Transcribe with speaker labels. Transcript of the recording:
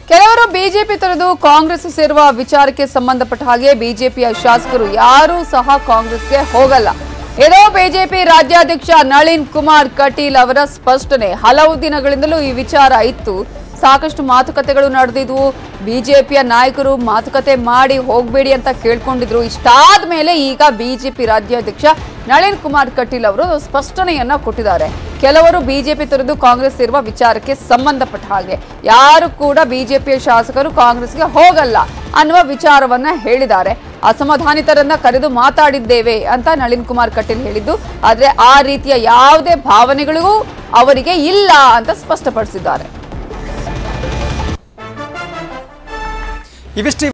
Speaker 1: ಕೆಲವರು ಬಿಜೆಪಿ ತೊರೆದು ಕಾಂಗ್ರೆಸ್ ಸೇರುವ ವಿಚಾರಕ್ಕೆ ಸಂಬಂಧಪಟ್ಟ ಹಾಗೆ ಬಿಜೆಪಿಯ ಶಾಸಕರು ಯಾರೂ ಸಹ ಕಾಂಗ್ರೆಸ್ಗೆ ಹೋಗಲ್ಲ ಇದೋ ಬಿಜೆಪಿ ರಾಜ್ಯಾಧ್ಯಕ್ಷ ನಳಿನ್ ಕುಮಾರ್ ಕಟೀಲ್ ಅವರ ಸ್ಪಷ್ಟನೆ ಹಲವು ದಿನಗಳಿಂದಲೂ ಈ ವಿಚಾರ ಇತ್ತು ಸಾಕಷ್ಟು ಮಾತುಕತೆಗಳು ನಡೆದಿದ್ವು ಬಿಜೆಪಿಯ ನಾಯಕರು ಮಾತುಕತೆ ಮಾಡಿ ಹೋಗ್ಬೇಡಿ ಅಂತ ಕೇಳ್ಕೊಂಡಿದ್ರು ಇಷ್ಟಾದ ಮೇಲೆ ಈಗ ಬಿಜೆಪಿ ರಾಜ್ಯಾಧ್ಯಕ್ಷ ನಳಿನ್ ಕುಮಾರ್ ಕಟೀಲ್ ಅವರು ಸ್ಪಷ್ಟನೆಯನ್ನ ಕೊಟ್ಟಿದ್ದಾರೆ ಕೆಲವರು ಬಿಜೆಪಿ ತೊರೆದು ಕಾಂಗ್ರೆಸ್ ಇರುವ ವಿಚಾರಕ್ಕೆ ಸಂಬಂಧಪಟ್ಟ ಹಾಗೆ ಯಾರು ಕೂಡ ಬಿಜೆಪಿಯ ಶಾಸಕರು ಕಾಂಗ್ರೆಸ್ಗೆ ಹೋಗಲ್ಲ ಅನ್ನುವ ವಿಚಾರವನ್ನ ಹೇಳಿದ್ದಾರೆ ಅಸಮಾಧಾನಿತರನ್ನ ಕರೆದು ಮಾತಾಡಿದ್ದೇವೆ ಅಂತ ನಳಿನ್ ಕುಮಾರ್ ಕಟೀಲ್ ಹೇಳಿದ್ದು ಆದ್ರೆ ಆ ರೀತಿಯ ಯಾವುದೇ ಭಾವನೆಗಳಿಗೂ ಅವರಿಗೆ ಇಲ್ಲ ಅಂತ ಸ್ಪಷ್ಟಪಡಿಸಿದ್ದಾರೆ
Speaker 2: ಇವಿಷ್ಟು